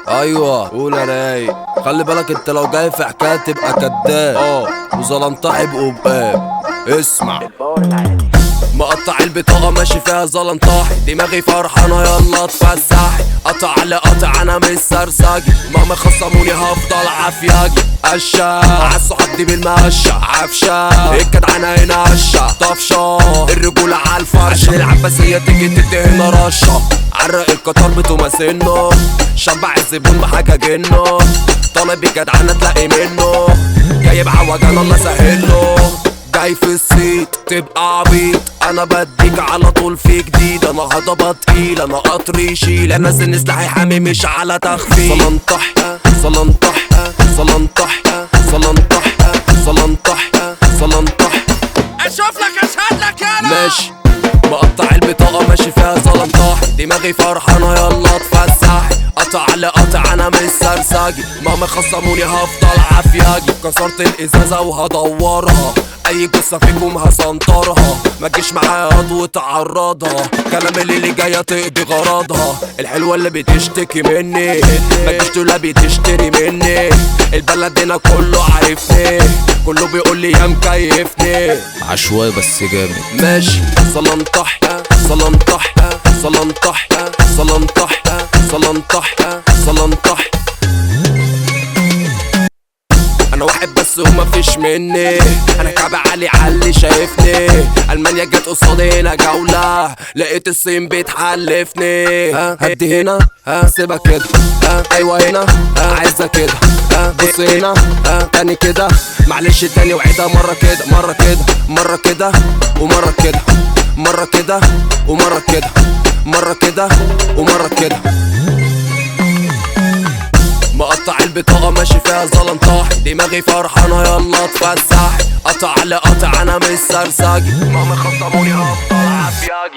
ايوه قول يا رايق خلي بالك انت لو جاي في حكايه تبقى كداب اه وظلمتها يبقوا بقاب اسمع مقطع البطاقة ماشي فيها زلنطاحي دماغي فرحانة يلا اتفسحي قطع على قطع انا مش سرساجي مهما خصموني هفضل عافياجي قشة عالصحاب دي بالمقشة عفشة الجدعنة هنا قشة طفشة الرجولة عالفرشة عشان العباسية تيجي تدهن رشة عرق القطار بتماسنه شبع الزبون بحاجة جنه طالب الجدعنة تلاقي منه جايب عوجان الله سهله جاي في الصيت تبقى عبيط انا بديك على طول في جديد انا هضبة تقيل انا قطر يشيل انا سن سلاحي حامي مش على تخفيف صلنطح صلنطح صلنطح صلنطح صلنطح صلنطح اشوف لك اشهد لك يالا ماشي مقطع البطاقة ماشي فيها زلنطاح دماغي فرحانة يلا اتفسحي قطع على قطع انا مش سرساجي مهما خصموني هفضل عافياجي كسرت الازازة وهدورها اي جثة فيكم هسنطرها ما تجيش معايا وتعرضها كلام اللي, اللي جاية تقضي غرضها الحلوة اللي بتشتكي مني ما تجيش تقولها بتشتري مني البلد هنا كله عارفني كله بيقول لي يا مكيفني عشوائي بس جامد ماشي صلنطح صلنطح صلنطح صلنطح صلنطح صلنطح انا واحد بس وما فيش مني انا كعب عالي علي شايفني المانيا جت قصادي هنا جولة لقيت الصين بتحلفني ها هدي هنا ها سيبها كده ها ايوه هنا ها عايزة كده ها بص هنا ها تاني كده معلش تاني وعيدها مرة كده مرة كده مرة كده ومرة كده مرة كده ومرة كده مرة كده ومرة كده مقطع البطاقة ماشي فيها زلنطاحي دماغي فرحانة يلا اتفسحي قطع على قطع انا مش سرساجي مهما خصموني هفضل عافياجي